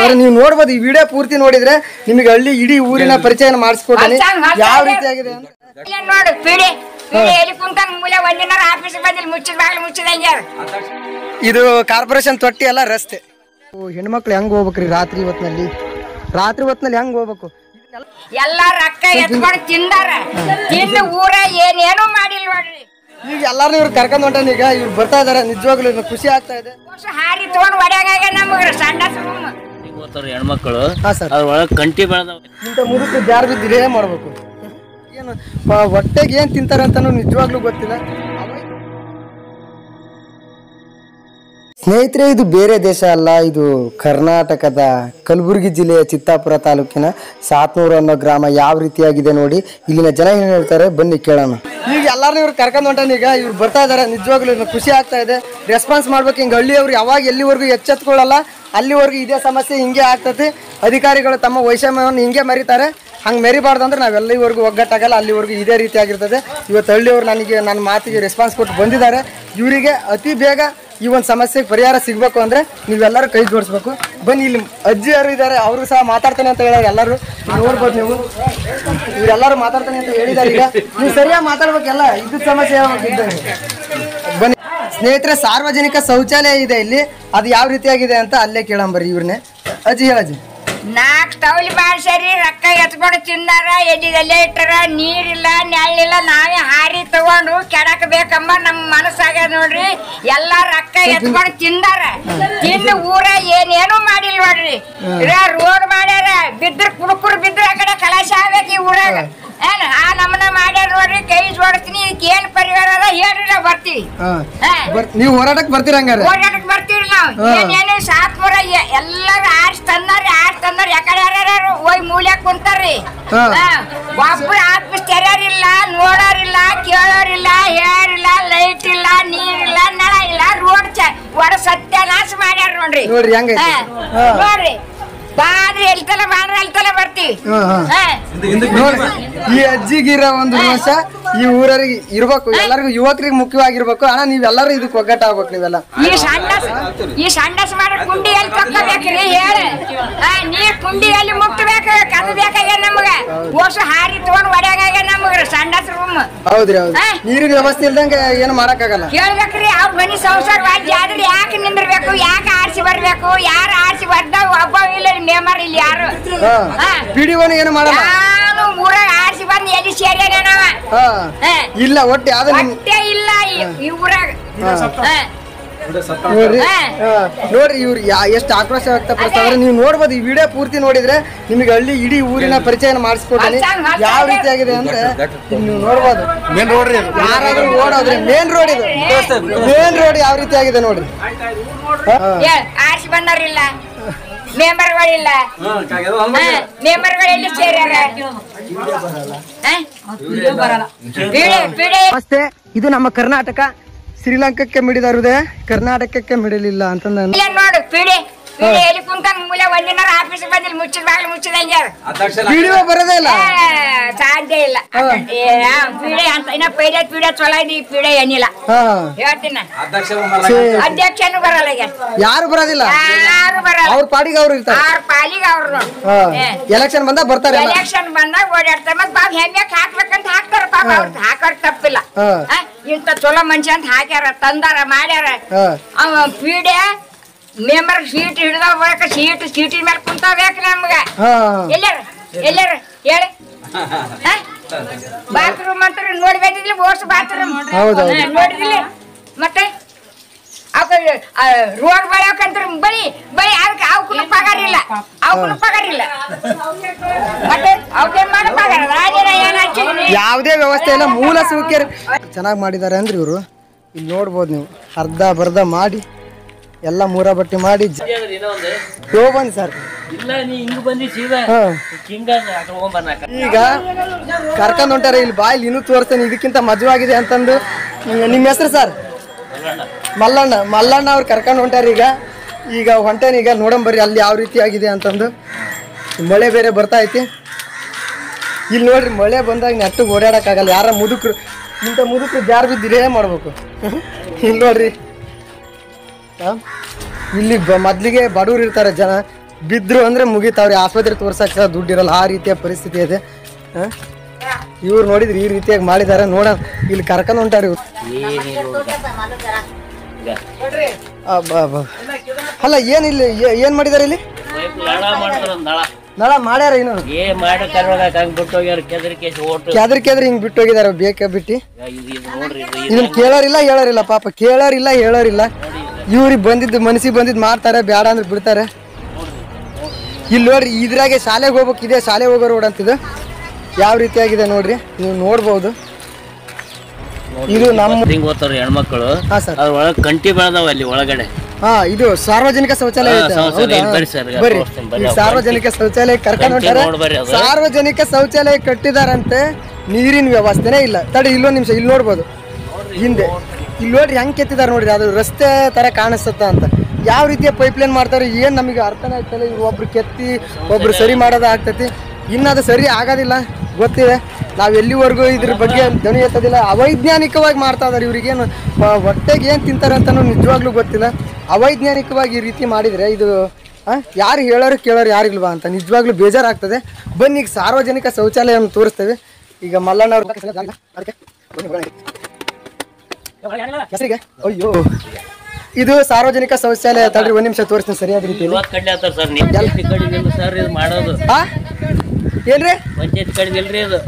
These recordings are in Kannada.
ಪ್ರಸಾರ ನೀವು ನೋಡ್ಬೋದು ಈ ವಿಡಿಯೋ ಪೂರ್ತಿ ನೋಡಿದ್ರೆ ನಿಮಗೆ ಹಳ್ಳಿ ಇಡೀ ಊರಿನ ಪರಿಚಯ ಮಾಡಿಸ್ಕೊಡ್ತೀನಿ ಅರ್ಥ- ಅರ್ಥ ಯಾವ ಆಗಿದೆ. ರೀತಿ ಆಗಿದೆ ಅಂತ ಇಲ್ಲ ನೋಡು ಪಿಡಿ ಪಿಡಿ ಎಲ್ಲಿ ಕುಂತ ಮೂಲೆ ಒಂದಿನ ಆಫೀಸ್ ಬಂದಿಲ್ಲ ಮುಚ್ಚಿದ ಬಾಗಿಲು ಮುಚ್ಚಿದಂಗೆ ಅದು. ಇದು ಕಾರ್ಪೊರೇಷನ್ ತೊಟ್ಟಿ ಅಲ್ಲ ರಸ್ತೆ ಓ, ಹೆಣ್ಮಕ್ಳು ಹೆಂಗ್ ಹೋಗ್ಬೇಕ್ರಿ ರಾತ್ರಿ ಹೊತ್ನಲ್ಲಿ ರಾತ್ರಿ ಹೊತ್ನಲ್ಲಿ ಹೆಂಗ್ ಹೋಗ್ಬೇಕು ಎಲ್ಲ ರೊಕ್ಕ ಎತ್ಕೊಂಡು ತಿಂದಾರ ತಿಂದು ಊರ ಏನೇನು ಮಾಡಿಲ್ಲ ನೋಡ್ರಿ ಈಗ ಎಲ್ಲಾರನ್ನೂ ಇವ್ರು ಕರ್ಕೊಂಡ್ ಹೊಂಟಾನ ಈಗ ಇವ್ರು ಬರ್ತಾ ಇದಾರೆ ನಿಜವಾಗ್ಲೂ ಇವ್ರು ಖುಷಿ ಆಗ್ತಾ ಇದೆ ವರ್ಷ ಹಾರಿ ತಗೊಂಡ್ ಹೊಡ್ಯಾಗ ನಮಗ ಸಣ್ಣ ರೂಮ್ ಓದ್ತಾರ ಹೆಣ್ಮಕ್ಳು ಹಾ ಸರ್ ಅದ್ರ ಒಳಗ್ ಕಂಟಿ ಬೆಳೆದವ ಇಂಥ ಮುದುಕು ಜಾರ್ ಬಿದ್ದಿರಿ ಏನ್ ಮಾಡ್ಬೇಕು ಏನು ಪ- ಹೊಟ್ಟೆಗೆ ಏನ್ ತಿಂತಾರೆ ಅಂತಾನು ನಿಜವಾಗ್ಲೂ ಗೊತ್ತಿಲ್ಲ ಸ್ನೇಹಿತರೆ ಇದು ಬೇರೆ ದೇಶ ಅಲ್ಲ ಇದು ಕರ್ನಾಟಕದ ಕಲಬುರಗಿ ಜಿಲ್ಲೆಯ ಚಿತ್ತಾಪುರ ತಾಲೂಕಿನ ಸಾತ್ನೂರು ಅನ್ನೋ ಗ್ರಾಮ ಯಾವ ರೀತಿಯಾಗಿದೆ ನೋಡಿ ಇಲ್ಲಿನ ಜನ ಏನ್ ಹೇಳ್ತಾರೆ ಬನ್ನಿ ಕೇಳೋಣ ಈಗ ಎಲ್ಲಾರನ್ನೂ ಇವ್ರು ಕರ್ಕೊಂಡ್ ಹೊಂಟಾನ ಈಗ ಇವ್ರು ಬರ್ತಾ ಇದಾರೆ ನಿಜವಾಗ್ಲೂ ಇವ್ರು ಖುಷಿ ಆಗ್ತಾ ಇದೆ ರೆಸ್ಪಾನ್ಸ್ ಮಾಡ್ಬೇಕು ಹಿಂಗೆ ಹಳ್ಳಿಯವ್ರು ಯಾವಾಗ ಎಲ್ಲಿವರೆಗೂ ಎಚ್ಚೆತ್ಕೊಳ್ಳಲ್ಲ ಅಲ್ಲಿವರೆಗೂ ಇದೇ ಸಮಸ್ಯೆ ಹಿಂಗೆ ಆಗ್ತದೆ ಅಧಿಕಾರಿಗಳು ತಮ್ಮ ವೈಷಮ್ಯವನ್ನು ಹಿಂಗೆ ಮರಿತಾರೆ ಹಂಗೆ ಮೆರಿಬಾರ್ದು ಅಂದ್ರೆ ನಾವೆಲ್ಲಿವರೆಗೂ ಒಗ್ಗಟ್ಟಾಗಲ್ಲ ಅಲ್ಲಿವರೆಗೂ ಇದೇ ರೀತಿ ಆಗಿರ್ತದೆ ಇವತ್ತು ಹಳ್ಳಿಯವರು ನನಗೆ ನನ್ನ ಮಾತಿಗೆ ರೆಸ್ಪಾನ್ಸ್ ಕೊಟ್ಟು ಬಂದಿದ್ದಾರೆ ಇವರಿಗೆ ಅತಿ ಬೇಗ ಈ ಒಂದು ಸಮಸ್ಯೆಗೆ ಪರಿಹಾರ ಸಿಗಬೇಕು ಅಂದರೆ ನೀವೆಲ್ಲರೂ ಕೈ ಜೋಡಿಸ್ಬೇಕು ಬನ್ನಿ ಇಲ್ಲಿ ಅಜ್ಜಿಯರು ಇದ್ದಾರೆ ಅವರು ಸಹ ಮಾತಾಡ್ತಾನೆ ಅಂತ ಹೇಳೋರು ಎಲ್ಲರೂ ಇಲ್ಲಿ ನೋಡ್ಬೋದು ನೀವು ಇವರೆಲ್ಲರೂ ಮಾತಾಡ್ತಾನೆ ಅಂತ ಹೇಳಿದ್ದಾರೆ ಈಗ ನೀವು ಸರಿಯಾಗಿ ಮಾತಾಡ್ಬೇಕೆಲ್ಲ ಇದ್ದ ಸಮಸ್ಯೆ ಹೇಳ್ಬೇಕಿದ್ದಂಗೆ ಬನ್ನಿ ಸ್ನೇಹಿತರೆ ಸಾರ್ವಜನಿಕ ಶೌಚಾಲಯ ಇದೆ ಇಲ್ಲಿ ಅದು ಯಾವ ರೀತಿಯಾಗಿದೆ ಅಂತ ಅಲ್ಲೇ ಕೇಳಂಬರ್ರಿ ಇವ್ರನ್ನೇ ಅಜ್ಜಿ ಹೇಳಜ್ಜಿ ನಾಲ್ಕು ತೌಲಿ ಬಾಳ್ಸ್ಯಾರಿ ರೊಕ್ಕ ಎತ್ಕೊಂಡು ತಿಂದಾರ ಎಲ್ಲಿದಲ್ಲೇ ಇಟ್ಟಾರ ನೀರಿಲ್ಲ ನೆಳ್ಳಿಲ್ಲ ನಾವೇ ಹಾರಿ ತಗೊಂಡು ಕೆಡಕ್ ಬೇಕಂಬ ನಮ್ ಮನಸ್ಸಾಗ ನೋಡ್ರಿ ಎಲ್ಲಾ ರೊಕ್ಕ ಎತ್ಕೊಂಡು ತಿಂದಾರ ತಿಂದು ಊರ ಏನೇನು ಮಾಡಿಲ್ಲ ನೋಡ್ರಿ ರೋಡ್ ಮಾಡ್ಯಾರ ಬಿದ್ರ ಕುಡುಕರು ಬಿದ್ರ ಆ ಕಡೆ ಕಲಾಶ ಆಗ್ಬೇಕು ಈ ಊರಾಗ ಏನ್ ಆ ನಮನ ಮಾಡ್ಯಾರ ನೋಡ್ರಿ ಕೈ ಜೋಡಿಸ್ತೀನಿ ಇದಕ್ಕೆ ಏನ್ ಪರಿಹಾರ ಅದ ಹೇಳ್ರಿ ನಾವ್ ಬರ್ತೀವಿ ಹಾ ಹಾ. ಬರ್ ನೀವು ಹೋರಾಟಕ್ಕೆ ಬರ್ತೀರ ಹಂಗಾರೆ ಓಡಾಡಕ್ ಬರ್ತೀವಿ ನಾವು ಹಾ. ಏನೇನು ಸಾತ್ಪುರ ಎಲ್ಲಾರು ಆರ್ಸ್ ತಂದಾರಿ ಆರ್ಸ್ ತಂದಾರಿ ಯಾಕಡೆ ಯಾರ್ಯಾರು ಹೋಗಿ ಮೂಲ್ಯಾಗ ಕುಂತಾರ್ರಿ ಹಾ. ಒಬ್ರು ಆಫೀಸ್ ತೆರೆಯೋರಿಲ್ಲ ನೋಡೋರಿಲ್ಲ ಕೇಳೋರಿಲ್ಲ ಹೇಳೋರಿಲ್ಲ ಲೈಟ್ ಇಲ್ಲ ನೀರಿಲ್ಲ ನಳ ಇಲ್ಲ ರೋಡ್ ಚ ಒಡ ಸತ್ಯನಾಶ ಮಾಡ್ಯಾರ ನೋಡ್ರಿ ನೋಡ್ರಿ ಹೆಂಗೈತೆ. ಹಾ. ಹಾ. ನೋಡ್ರಿ ಬಾದ್ರಿ ಎಲ್ತಲ ಬಾಂದ್ರ ಎಲ್ತಲ ಬರ್ತೀವಿ ಹಾ, ಹಾ. ಹಾ. ನೋಡ್ರಿ ಈ ಅಜ್ಜಿಗಿರೋ ಒಂದು ರೋಷ ಈ ಊರರಿಗೆ ಇರ್ಬೇಕು ಎಲ್ಲರಿಗೂ ಯುವಕರಿಗೆ ಮುಖ್ಯವಾಗಿರ್ಬೇಕು ಅಣ್ಣ ನೀವೆಲ್ಲರೂ ಇದಕ್ಕೆ ಒಗ್ಗಟ್ಟಾಗ್ಬೇಕು ನೀವೆಲ್ಲ ಈ ಸಂಡಸ್ ಈ ಸಂಡಸ್ ಮಾಡೋ ಕುಂಡಿ ಎಲ್ಲಿ ತಕ್ಕೋಬೇಕ್ರಿ ಹೇಳ ನೀರ್ ಕುಂಡಿ ಎಲ್ಲಿ ಮುಟ್ಟಬೇಕು ಕದ ಬೇಕಾಗ್ಯ ನಮಗ ಓಸು ಹಾರಿ ತಗೊಂಡ್ ಹೊಡ್ಯಾಗ ನಮಗ ಸಂಡಸ್ ರೂಮ್ ಹೌದ್ರಿ ಹೌದು ಹಾ. ನೀರಿನ ವ್ಯವಸ್ಥೆ ಇಲ್ದಂಗೆ ಏನು ಮಾಡಕ್ಕಾಗಲ್ಲ ಕೇಳ್ಬೇಕ್ರಿ ಅವ್ರ ಮನಿ ಸಂಸಾರ ವಾಜ್ಯ ಆದ್ರೆ ಯಾಕೆ ನಿಂದಿರ್ಬೇಕು ಯಾಕೆ ಆರ್ಸಿ ಬರ್ಬೇಕು ಯಾರು ಆರ್ಸಿ ಬರ್ದ ಒಬ್ಬ ಇಲ್ಲ ಮೆಂಬರ್ ಇಲ್ಲಿ ಯಾರು ಹಾ ಹಾ. ಪಿಡಿಒನು ಏನು ಮಾಡಲ್ಲ ನಾನು ಊರಾಗ ಆರ್ಸಿ ಬಂದು ಎಲ್ಲಿ ಸೇರ್ಯಾನ ನಾವ ಹಾ ಹಾ. ಇಲ್ಲ ಒಟ್ಟು ಯಾವ್ದು ನಿಮ್ ಹೊಟ್ಟೆ ಇಲ್ಲ ಈ- ಈ ಊರಾಗ ಹಾ. ನೋಡ್ರಿ ಹಾ. ಹಾ. ನೋಡ್ರಿ ಇವ್ರು ಯಾ ಎಷ್ಟು ಆಕ್ರೋಶ ವ್ಯಕ್ತಪಡಿಸ್ತಾರೆ ನೀವು ನೋಡ್ಬೋದು ಈ ವಿಡಿಯೋ ಪೂರ್ತಿ ನೋಡಿದ್ರೆ ನಿಮಗೆ ಹಳ್ಳಿ ಇಡೀ ಊರಿನ ಪರಿಚಯ ಮಾಡಿಸ್ಕೊಡ್ತೀನಿ ಅರ್ಥ- ಅರ್ಥ ಯಾವ ಆಗಿದೆ. ರೀತಿ ಆಗಿದೆ ಅಂದ್ರೆ ಇಲ್ಲಿ ನೀವು ನೋಡ್ಬೋದು ಮೇನ್ ರೋಡ್ ರೀ ಯಾರಾದ್ರೂ ಓಡೋದ್ರಿ ಮೇನ್ ರೋಡ್ ಇದು ಮೇನ್ ರೋಡ್ ಯಾವ ರೀತಿ ಆಗಿದೆ ನೋಡ್ರಿ ಹಾ. ಏ, ಆರ್ಸಿ ಬಂದವ್ರಿಲ್ಲ ಮೆಂಬರ್ಗಳಿಲ್ಲ ಮೆಂಬರ್ಗಳು ಎಲ್ಲಿ ಸೇರ್ಯಾರ ಹಾ? ಬಿಡಿ ಬಿಡಿ ನಮಸ್ತೆ ಇದು ನಮ್ಮ ಕರ್ನಾಟಕ ಶ್ರೀಲಂಕಾಕ್ಕೆ ಮಿಡಿದರುದೇ ಕರ್ನಾಟಕಕ್ಕೆ ಮಿಡಲಿಲ್ಲ ಅಂತಂದ ಇಲ್ಲ ನೋಡು ಪಿಡಿ ಪಿಡಿ ಎಲ್ಲಿ ಕುಂತ ಮೂಲೆ ಒಂದಿನ ಆಫೀಸ್ ಬಂದಿಲ್ಲ ಮುಚ್ಚಿದ ಬಾಗಿಲು ಮುಚ್ಚಿದಂಗೆ ಅದು. ವಿಡಿಯೋ ಬರೋದೇ ಇಲ್ಲ ಏ, ಸಾಧ್ಯ ಇಲ್ಲ ಏ, ಆ, ಪಿಡಿ ಅಂತ ಇನ್ನ ಪೈಲೆ ಪಿಡೆ ಚಲೋ ಇದೆ ಈ ಪಿಡೆ ಏನಿಲ್ಲ ಹಾ ಹೇಳ್ತೀನಿ ನಾನು. ಛೇ, ಅಧ್ಯಕ್ಷನು ಬರಲ್ಲ ಈಗ ಯಾರು ಬರೋದಿಲ್ಲ ಯಾರು ಬರಲ್ಲ ಅವ್ರ ಪಾಡಿಗೆ ಅವ್ರು ಇರ್ತಾರೆ ಅವ್ರ ಪಾಲಿಗೆ ಅವ್ರು ನೋಡಿ. ಹಾ ಏ. ಎಲೆಕ್ಷನ್ ಬಂದಾಗ ಬರ್ತಾರೆ ಎಲ್ಲ. ಎಲೆಕ್ಷನ್ ಬಂದಾಗ ಓಡಾಡ್ತಾರೆ ಮತ್ ಪಾಪ ಹೆಮ್ಮೆಕ್ ಹಾಕ್ಬೇಕಂತ ಹಾಕ್ತಾರ ಪಾಪ ಅವ್ರು ಹಾಕೋರ್ ತಪ್ಪಿಲ್ಲ ಹಾ. ಆ, ಇಂತ ಚಲೋ ಮನುಷ್ಯ ಅಂತ ಹಾಕ್ಯಾರ ತಂದಾರ ಮಾಡ್ಯಾರ ಹಾ. ಅವ ಪೀಡೆ ಮೆಂಬರ್ ಸೀಟ್ ಹಿಡ್ದ ಹೋಗಕ ಸೀಟ್ ಸೀಟಿನ ಮೇಲೆ ಕುಂತಬೇಕು ನಮ್ಗ ಹಾ ಎಲ್ಲಾರ ಎಲ್ಲಾರ ಹೇಳಿ ಬಾತ್ರೂಮ್ ಅಂತ ನೋಡಿ ಬಂದಿದ್ಲಿ ಓಡ್ಸ್ ಬಾತ್ರೂಮ್ ಹೌದೌದು. ನೋಡಿದಿಲ್ಲ ಮತ್ತೆ ರೋಡ್ ಬೆಳೆಯಕಂತ ಬಳಿ ಬಳಿ ಅದಕ್ಕೆ ಅವಕ್ಕೂ ಪಗಾರ ಇಲ್ಲ ಅವಕ್ಕೂ ಪಗಾರ ಇಲ್ಲ ಮತ್ತೆ ಅವಕ್ಕೇನ್ ಮಾಡೋ ಪಗಾರ ರಾಜನ ಏನ್ ಹಚ್ಚಿದ್ರಿ ಯಾವುದೇ ವ್ಯವಸ್ಥೆ ಇಲ್ಲ ಮೂಲ ಸೌಕರ್ಯ ಚೆನ್ನಾಗಿ ಮಾಡಿದ್ದಾರೆ ಅಂದ್ರೆ ಇವರು ಇಲ್ಲಿ ನೋಡ್ಬೋದು ನೀವು ಅರ್ಧ ಬರ್ಧ ಮಾಡಿ ಎಲ್ಲ ಮೂರ ಬಟ್ಟಿ ಮಾಡಿ ಜ- ಯೋ ಬನ್ನಿ ಸರ್ ಇಲ್ಲ ನೀ ಹಿಂಗ್ ಬಂದಿ ಸೀದಾ ಹಾ ಹಿಂಗ ಹೋಗ್ಬರ್ನಾಕ ಈಗ ಕರ್ಕೊಂಡ್ ಹೊಂಟಾರೆ ಇಲ್ಲಿ ಬಾ ಇಲ್ಲಿ ಇನ್ನೂ ತೋರಿಸ್ತೇನೆ ಇದಕ್ಕಿಂತ ಮಜವಾಗಿದೆ ಅಂತಂದು ನಿಮ್ಮ- ನಿಮ್ಮ ಹೆಸರು ಸರ್ ಮಲ್ಲಣ್ಣ ಮಲ್ಲಣ್ಣ ಅವ್ರು ಕರ್ಕೊಂಡು ಹೊಂಟಾರ ಈಗ ಈಗ ಹೊಂಟೇನ ಈಗ ನೋಡಂಬರ್ರಿ ಅಲ್ಲಿ ಯಾವ ರೀತಿ ಆಗಿದೆ ಅಂತಂದು ಮಳೆ ಬೇರೆ ಬರ್ತಾ ಐತಿ ಇಲ್ಲಿ ನೋಡ್ರಿ ಮಳೆ ಬಂದಾಗ ನೆಟ್ಟಿಗೆ ಓಡಾಡಕ್ಕಾಗಲ್ಲ ಯಾರ ಮುದುಕರು ಇಂಥ ಮುದುಕರು ಜಾರ್ ಬಿದ್ದಿರೇ ಮಾಡ್ಬೇಕು ಇಲ್ಲಿ ನೋಡ್ರಿ ಆ? ಇಲ್ಲಿ ಬ ಮೊದ್ಲಿಗೆ ಬಡವ್ರು ಇರ್ತಾರೆ ಜನ ಬಿದ್ರು ಅಂದ್ರೆ ಮುಗೀತಾವ್ರಿ ಆಸ್ಪತ್ರೆ ತೋರ್ಸಕ್ ಸಹ ದುಡ್ಡು ಇರಲ್ಲ ಆ ರೀತಿಯ ಪರಿಸ್ಥಿತಿ ಇದೆ ಇವ್ರು ನೋಡಿದ್ರಿ ಈ ರೀತಿಯಾಗಿ ಮಾಡಿದ್ದಾರೆ ನೋಡ ಇಲ್ಲಿ ಕರ್ಕೊಂಡ್ ಹೊಂಟಾರಿ ಇವ್ರು. ಅಬ್ಬಾ, ಅಬ್ಬಾ. ಅಲ್ಲ ಏನ್ ಇಲ್ಲಿ ಏ- ಏನ್ ಮಾಡಿದಾರೆ ಇಲ್ಲಿ ನಳ ಮಾಡ್ತಾರ ನಳ ನಳ ಮಾಡ್ಯಾರ ಇನ್ನು ಏ ಮಾಡ ಕರ್ವಾಗ ಹಂಗ್ ಬಿಟ್ಟು ಹೋಗ್ಯಾರ ಕೆದರಿ ಕೇಸಿ ಓಟು ಕೆದ್ರಿ ಕೆದ್ರಿ ಹಿಂಗ್ ಬಿಟ್ಟು ಹೋಗಿದಾರೆ ಬೇಕ ಬಿಟ್ಟು ಇದು ಇದು ನೋಡ್ರಿ ಇದು ಇದು ಇದನ್ನ ಕೇಳೋರಿಲ್ಲ ಹೇಳೋರಿಲ್ಲ ಪಾಪ ಕೇಳೋರಿಲ್ಲ ಹೇಳೋರಿಲ್ಲ ಇವ್ರಿಗೆ ಬಂದಿದ್ದು ಮನಸ್ಸಿಗೆ ಬಂದಿದ್ದು ಮಾಡ್ತಾರೆ ಬೇಡ ಅಂದ್ರೆ ಬಿಡ್ತಾರೆ ಇಲ್ಲಿ ನೋಡ್ರಿ ಇದ್ರಾಗೆ ಶಾಲೆಗೆ ಹೋಗ್ಬೇಕು ಇದೆ ಶಾಲೆ ಹೋಗೋ ರೋಡ್ ಅಂತಿದು ಯಾವ ರೀತಿಯಾಗಿದೆ ನೋಡ್ರಿ ನೀವು ನೋಡ್ಬೋದು ಇದು ನಮ್ಮ ಹಿಂಗ್ ಓದ್ತಾರ ಹೆಣ್ಮಕ್ಳು ಹಾ ಸರ್ ಅದ್ರ ಒಳಗ್ ಕಂಟಿ ಬೆಳೆದಾವ ಅಲ್ಲಿ ಒಳಗಡೆ ಹಾ ಇದು ಸಾರ್ವಜನಿಕ ಶೌಚಾಲಯ ಹಾ, ಐತೆ. ಶೌಚಾಲಯ ಹೌದಾ? ಇಲ್ಲಿ ಬರ್ರಿ ಸರ್, ಬರ್ರಿ ತೋರಿಸ್ತೀನಿ ಬರ್ರಿ. ಈ ಸಾರ್ವಜನಿಕ ಶೌಚಾಲಯ ಕರ್ಕೊಂಡು ಕಂಟಿ ಹೊಂಟಾರೆ ನೋಡ್ಬರ್ರಿ ಅದು. ಸಾರ್ವಜನಿಕ ಶೌಚಾಲಯ ಕಟ್ಟಿದಾರಂತೆ ನೀರಿನ ವ್ಯವಸ್ಥೆನೇ ಇಲ್ಲ ತಡಿ ಇಲ್ಲೊಂದು ನಿಮಿಷ ಇಲ್ಲಿ ನೋಡ್ಬೋದು ಹಿಂದೆ ಇಲ್ಲಿ ನೋಡ್ರಿ ಹೆಂಗ್ ಕೆತ್ತಿದಾರೆ ನೋಡ್ರಿ ಅದು ರಸ್ತೆ ತರ ಕಾಣಿಸುತ್ತ ಅಂತ ಯಾವ ರೀತಿಯ ಪೈಪ್ ಲೈನ್ ಮಾಡ್ತಾರೆ ಏನ್ ನಮಗೆ ಅರ್ಥನೇ ಆಗ್ತಲ್ಲ ಇವ್ರು ಒಬ್ರು ಕೆತ್ತಿ ಒಬ್ರು ಸರಿ ಮಾಡೋದು ಆಗ್ತೈತಿ ಇನ್ನು ಅದು ಸರಿ ಆಗೋದಿಲ್ಲ ಗೊತ್ತಿದೆ ನಾವು ಎಲ್ಲಿವರೆಗೂ ಇದ್ರ ಬಗ್ಗೆ ಧ್ವನಿ ಎತ್ತೋದಿಲ್ಲ ಅವೈಜ್ಞಾನಿಕವಾಗಿ ಮಾಡ್ತಾ ಇದಾರೆ ಇವ್ರಿಗೇನು ಮ- ಹೊಟ್ಟೆಗೆ ಏನು ತಿಂತಾರೆ ಅಂತನೂ ನಿಜವಾಗ್ಲೂ ಗೊತ್ತಿಲ್ಲ ಅವೈಜ್ಞಾನಿಕವಾಗಿ ಈ ರೀತಿ ಮಾಡಿದರೆ ಇದು ಆ, ಯಾರು ಹೇಳೋರು ಕೇಳೋರು ಯಾರಿಲ್ವಾ ಅಂತ ನಿಜವಾಗ್ಲೂ ಬೇಜಾರಾಗ್ತದೆ ಬನ್ನಿ ಈಗ ಸಾರ್ವಜನಿಕ ಶೌಚಾಲಯವನ್ನು ತೋರಿಸ್ತೇವೆ ಈಗ ಮಲ್ಲಣ್ಣ ಅವ್ರ ಅದಕ್ಕೆ ಬನ್ನಿ, ಬನ್ನಿ. ಹೆಸರಿಗೆ ಅಯ್ಯೋ ಇದು ಸಾರ್ವಜನಿಕ ಶೌಚಾಲಯ ತಡ್ರಿ ಒಂದ್ ನಿಮಿಷ ತೋರಿಸ್ತೀನಿ ಸರಿಯಾದ ರೀತಿಯಲ್ಲಿ ಇವತ್ತು ಕಡ್ಲಿ ಆತಾರ ಸರ್ ನೀವು ಪಂಚಾಯತಿ ಕಡಿದಿಲ್ಲ ಸರ್ ಇದು ಮಾಡೋದು ಆ ಏನ್ರಿ ಪಂಚಾಯತಿ ಕಡಿದಿಲ್ರಿ ಇದು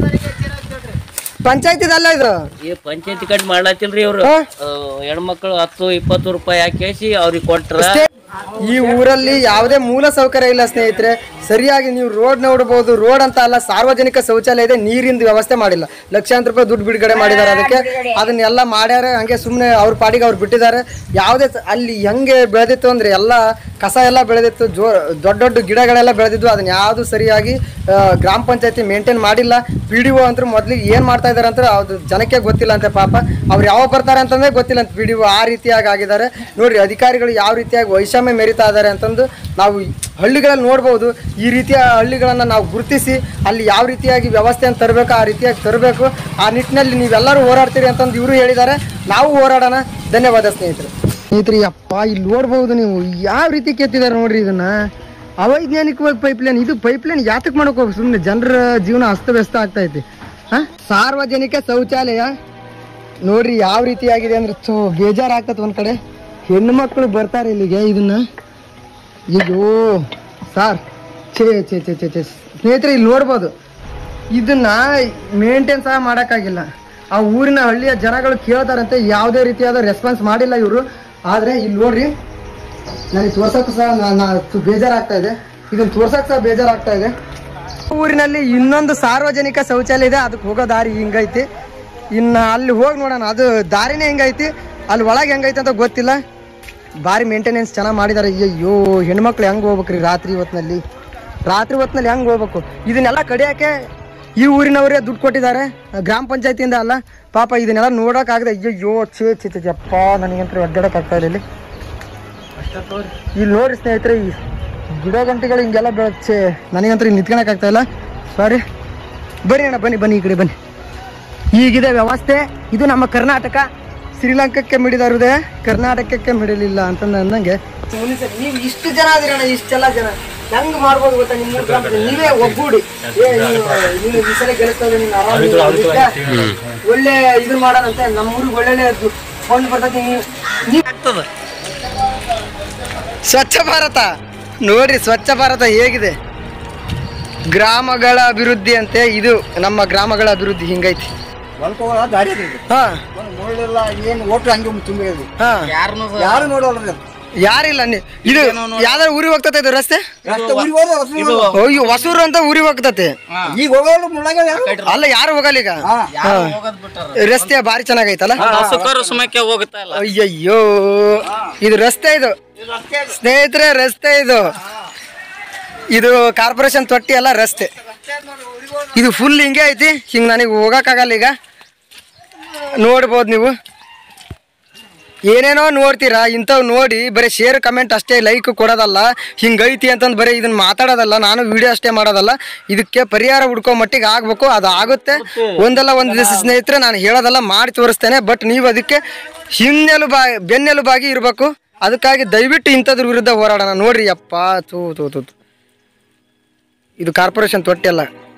ಪಂಚಾಯತಿದಲ್ಲ ಇದು ಈ ಪಂಚಾಯತಿ ಕಡ್ ಮಾಡ್ಲತ್ತಿಲ್ರಿ ಇವ್ರು ಹಾ? ಆ, ಹೆಣ್ಮಕ್ಳು ಹತ್ತು ಇಪ್ಪತ್ತು ರೂಪಾಯಿ ಹಾಕೇಸಿ ಅವ್ರಿಗೆ ಕೊಟ್ರ ಅಷ್ಟೇ ಈ ಊರಲ್ಲಿ ಯಾವುದೇ ಮೂಲ ಸೌಕರ್ಯ ಇಲ್ಲ ಸ್ನೇಹಿತರೆ ಸರಿಯಾಗಿ ನೀವು ರೋಡ್ ನೋಡಬಹುದು ರೋಡ್ ಅಂತ ಅಲ್ಲ ಸಾರ್ವಜನಿಕ ಶೌಚಾಲಯ ಇದೆ ನೀರಿನ ವ್ಯವಸ್ಥೆ ಮಾಡಿಲ್ಲ ಲಕ್ಷಾಂತರ ರೂಪಾಯಿ ದುಡ್ಡು ಬಿಡುಗಡೆ ಮಾಡಿದ್ದಾರೆ ಅದಕ್ಕೆ ಅದನ್ನೆಲ್ಲ ಮಾಡ್ಯಾರ ಹಂಗೆ ಸುಮ್ಮನೆ ಅವ್ರ ಪಾಡಿಗೆ ಅವ್ರು ಬಿಟ್ಟಿದ್ದಾರೆ ಯಾವುದೇ ಸ- ಅಲ್ಲಿ ಹೆಂಗೆ ಬೆಳೆದಿತ್ತು ಅಂದ್ರೆ ಎಲ್ಲ ಕಸ ಎಲ್ಲ ಬೆಳೆದಿತ್ತು ಜೋ ದೊಡ್ಡ ದೊಡ್ಡ ಗಿಡಗಳೆಲ್ಲ ಬೆಳೆದಿದ್ದು ಅದನ್ನ ಯಾವುದು ಸರಿಯಾಗಿ ಆ, ಗ್ರಾಮ ಪಂಚಾಯತಿ ಮೇಂಟೈನ್ ಮಾಡಿಲ್ಲ ಪಿ ಡಿ ಒ ಅಂತೂ ಮೊದ್ಲಿಗೆ ಏನು ಮಾಡ್ತಾ ಇದ್ದಾರೆ ಅಂತ ಅದು ಜನಕ್ಕೆ ಗೊತ್ತಿಲ್ಲ ಅಂತೆ ಪಾಪ ಅವ್ರು ಯಾವಾಗ ಬರ್ತಾರೆ ಅಂತಂದ್ರೆ ಗೊತ್ತಿಲ್ಲ ಅಂತ ಪಿ ಡಿ ಒ ಆ ರೀತಿಯಾಗಿ ಆಗಿದ್ದಾರೆ ನೋಡ್ರಿ ಅಧಿಕಾರಿಗಳು ಯಾವ ರೀತಿಯಾಗಿ ವೈಷಮ್ಯ ಮೆರಿತಾ ಇದ್ದಾರೆ ಅಂತಂದು ನಾವು ಈ ಹಳ್ಳಿಗಳಲ್ಲಿ ನೋಡ್ಬೋದು ಈ ರೀತಿಯ ಹಳ್ಳಿಗಳನ್ನು ನಾವು ಗುರುತಿಸಿ ಅಲ್ಲಿ ಯಾವ ರೀತಿಯಾಗಿ ವ್ಯವಸ್ಥೆಯನ್ನು ತರಬೇಕು ಆ ರೀತಿಯಾಗಿ ತರಬೇಕು ಆ ನಿಟ್ಟಿನಲ್ಲಿ ನೀವೆಲ್ಲರೂ ಹೋರಾಡ್ತೀರಿ ಅಂತಂದು ಇವರು ಹೇಳಿದ್ದಾರೆ ನಾವು ಹೋರಾಡೋಣ ಧನ್ಯವಾದ ಸ್ನೇಹಿತರು ಸ್ನೇಹಿತರೆ ಅಪ್ಪ ಇಲ್ಲಿ ನೋಡ್ಬೋದು ನೀವು ಯಾವ ರೀತಿ ಕೆತ್ತಿದ್ದಾರೆ ನೋಡ್ರಿ ಇದನ್ನ ಅವೈಜ್ಞಾನಿಕವಾಗಿ ಪೈಪ್ ಲೈನ್ ಇದು ಪೈಪ್ ಲೈನ್ ಯಾತಕ್ಕೆ ಮಾಡಕ್ ಹೋಗಿ ಸುಮ್ಮನೆ ಜನರ ಜೀವನ ಅಸ್ತವ್ಯಸ್ತ ಆಗ್ತಾ ಐತಿ ಹಾ ಸಾರ್ವಜನಿಕ ಶೌಚಾಲಯ ನೋಡ್ರಿ ಯಾವ ರೀತಿಯಾಗಿದೆ ಅಂದ್ರೆ ಚೋ ಬೇಜಾರಾಗ್ತದೆ ಒಂದ್ ಕಡೆ ಹೆಣ್ಣು ಮಕ್ಕಳು ಬರ್ತಾರೆ ಇಲ್ಲಿಗೆ ಇದನ್ನ ಅಯ್ಯೋ ಸಾರ್ ಛೇ ಛೇ ಛೇ ಛೇ ಛೇ ಸ್ನೇಹಿತರೆ ಇಲ್ಲಿ ನೋಡ್ಬೋದು ಇದನ್ನ ಮೇಂಟೈನ್ ಸಹ ಮಾಡೋಕ್ಕಾಗಿಲ್ಲ ಆ ಊರಿನ ಹಳ್ಳಿಯ ಜನಗಳು ಕೇಳ್ತಾರಂತೆ ಯಾವುದೇ ರೀತಿಯಾದ ರೆಸ್ಪಾನ್ಸ್ ಮಾಡಿಲ್ಲ ಇವರು ಆದರೆ ಇಲ್ಲಿ ನೋಡ್ರಿ ನನಗೆ ತೋರ್ಸಕ್ಕೂ ಸಹ ನಾ- ನಾ ತು- ಬೇಜಾರಾಗ್ತಾ ಇದೆ ಇದನ್ನ ತೋರ್ಸಕ್ ಸಹ ಬೇಜಾರಾಗ್ತಾ ಇದೆ ಊರಿನಲ್ಲಿ ಇನ್ನೊಂದು ಸಾರ್ವಜನಿಕ ಶೌಚಾಲಯ ಇದೆ ಅದಕ್ಕೆ ಹೋಗೋ ದಾರಿ ಹಿಂಗೈತಿ ಇನ್ನ ಅಲ್ಲಿ ಹೋಗಿ ನೋಡೋಣ ಅದು ದಾರಿನೇ ಹೆಂಗೈತಿ ಅಲ್ಲಿ ಒಳಗೆ ಹೆಂಗೈತಿ ಅಂತ ಗೊತ್ತಿಲ್ಲ ಭಾರಿ ಮೇಂಟೆನೆನ್ಸ್ ಚೆನ್ನಾಗಿ ಮಾಡಿದ್ದಾರೆ ಅಯ್ಯೋ ಹೆಣ್ಮಕ್ಳು ಹೆಂಗೆ ಹೋಗ್ಬೇಕ್ರಿ ರಾತ್ರಿ ಹೊತ್ನಲ್ಲಿ ರಾತ್ರಿ ಹೊತ್ನಲ್ಲಿ ಹೆಂಗೆ ಹೋಗ್ಬೇಕು ಇದನ್ನೆಲ್ಲ ಕಡಿಯೋಕೆ ಈ ಊರಿನವರೇ ದುಡ್ಡು ಕೊಟ್ಟಿದ್ದಾರೆ ಗ್ರಾಮ ಪಂಚಾಯತಿಯಿಂದ ಅಲ್ಲ ಪಾಪ ಇದನ್ನೆಲ್ಲ ನೋಡೋಕ್ಕಾಗದೆ ಅಯ್ಯೋ ಛೇ ಛೇ ಛೇ ಅಪ್ಪ ನನಗಂತೂ ಅಡ್ಡಾಡೋಕ್ಕಾಗ್ತಾ ಇಲ್ಲ ಇಲ್ಲಿ ಇಲ್ಲಿ ನೋಡ್ರಿ ಸ್ನೇಹಿತರೆ ಈ ಗಿಡ ಗಂಟೆಗಳು ಹಿಂಗೆಲ್ಲ ಬೆಳಚೆ ನನಗಂತೂ ಇಲ್ಲಿ ನಿಂತ್ಕೊಳಕ್ ಆಗ್ತಾ ಇಲ್ಲ ಸಾರಿ ಬನ್ನಿ ಅಣ್ಣ ಬನ್ನಿ ಬನ್ನಿ ಈ ಕಡೆ ಬನ್ನಿ ಈಗಿದೆ ವ್ಯವಸ್ಥೆ ಇದು ನಮ್ಮ ಕರ್ನಾಟಕ ಶ್ರೀಲಂಕಾಕ್ಕೆ ಮಿಡಿದಾರುದೆ ಕರ್ನಾಟಕಕ್ಕೆ ಮಿಡಲಿಲ್ಲ ಅಂತಂದ ಅಂದಂಗೆ ನೀವು ಇಷ್ಟು ಜನ ಅದಿರಣ್ಣ ಇಷ್ಟೆಲ್ಲ ಜನ ಹೆಂಗ್ ಮಾಡ್ಬೋದು ಗೊತ್ತಾ ನಿಮ್ಮ ಊರ್ ಗ್ರಾಮ ಪಂಚಾಯ್ತಿ? ನೀವೇ ಒಗ್ಗೂಡಿ ಏ ನೀನು ನೀನು ಈ ಸಲ ಗೆಲ್ಲಿಸ್ತದೆ ನೀನು ಆರಾಮ ಇರು. ಒಳ್ಳೆ ಇದು ಮಾಡೋಣಂತೆ ನಮ್ಮ ಊರಿಗೆ ಒಳ್ಳೊಳ್ಳೆ ಫಂಡ್ ಬರ್ತೈತಿ ನೀವು ನೀವು ಆಗ್ತದ ಸ್ವಚ್ಛ ಭಾರತ ನೋಡ್ರಿ ಸ್ವಚ್ಛ ಭಾರತ ಹೇಗಿದೆ ಗ್ರಾಮಗಳ ಅಭಿವೃದ್ಧಿ ಅಂತೆ ಇದು ನಮ್ಮ ಗ್ರಾಮಗಳ ಅಭಿವೃದ್ಧಿ ಹಿಂಗೈತಿ ಹೊಲ್ಕೋಗ ಗಾಡಿ ಐತಿ ಇದು. ಹಾ ಒಂದ್ ನೋಡ್ಲಿಲ್ಲ ಏನ್ ಓಟ್ರು ಹಂಗೆ ತುಂಬಿದೆ ಹಾ ಯಾರು ನೋಡೋಲ್ಲ ಯಾರಿಲ್ಲ ನೀ ಇದು ಯಾವ್ದಾರು ಊರಿಗೆ ಹೋಗ್ತತೆ ಇದು ರಸ್ತೆ ರಸ್ತೆ ಊರಿಗೆ ಹೋದ್ರೆ ಹೊಸ್ರು ನೋಡು. ಅಯ್ಯೋ ಹೊಸೂರು ಅಂತ ಊರಿಗೆ ಹೋಗ್ತತೆ ಈಗ ಹೋಗೋರು ಮುಳ್ಳಾಗ ಯಾರು ಅಲ್ಲ ಯಾರು ಹೋಗಲ್ಲ ಈಗ ಹಾ. ಹಾ. ರಸ್ತೆ ಭಾರಿ ಚೆನ್ನಾಗೈತಲ್ಲ ಸುಖರು ಸುಮಕ್ಕೆ ಹೋಗುತ್ತಾ ಇಲ್ಲ ಅಯ್ಯಯ್ಯೋ ಇದು ರಸ್ತೆ ಇದು ಸ್ನೇಹಿತರೆ ರಸ್ತೆ ಇದು ಇದು ಕಾರ್ಪೊರೇಷನ್ ತೊಟ್ಟಿ ಅಲ್ಲ ರಸ್ತೆ ಇದು ಫುಲ್ ಹಿಂಗೆ ಐತಿ ಹಿಂಗೆ ನನಗೆ ಹೋಗಕ್ಕಾಗಲ್ಲ ಈಗ ನೋಡ್ಬೋದು ನೀವು ಏನೇನೋ ನೋಡ್ತೀರಾ ಇಂಥವು ನೋಡಿ ಬರೀ ಶೇರ್ ಕಮೆಂಟ್ ಅಷ್ಟೇ ಲೈಕ್ ಕೊಡೋದಲ್ಲ ಹಿಂಗೈತಿ ಅಂತಂದು ಬರೀ ಇದನ್ನ ಮಾತಾಡೋದಲ್ಲ ನಾನು ವಿಡಿಯೋ ಅಷ್ಟೇ ಮಾಡೋದಲ್ಲ ಇದಕ್ಕೆ ಪರಿಹಾರ ಹುಡ್ಕೋ ಮಟ್ಟಿಗೆ ಆಗ್ಬೇಕು ಅದು ಆಗುತ್ತೆ ಒಂದಲ್ಲ ಒಂದು ದಿವಸ ಸ್ನೇಹಿತರೆ ನಾನು ಹೇಳೋದಲ್ಲ ಮಾಡಿ ತೋರಿಸ್ತೇನೆ ಬಟ್ ನೀವು ಅದಕ್ಕೆ ಹಿನ್ನೆಲುಬಾಗಿ ಬೆನ್ನೆಲುಬಾಗಿ ಇರಬೇಕು ಅದಕ್ಕಾಗಿ ದಯವಿಟ್ಟು ಇಂಥದ್ರ ವಿರುದ್ಧ ಹೋರಾಡೋಣ ನೋಡ್ರಿ ಅಪ್ಪ ತೂ ತೂ ತೂ ತೂ. ಇದು ಕಾರ್ಪೊರೇಷನ್ ತೊಟ್ಟಿ ಅಲ್ಲ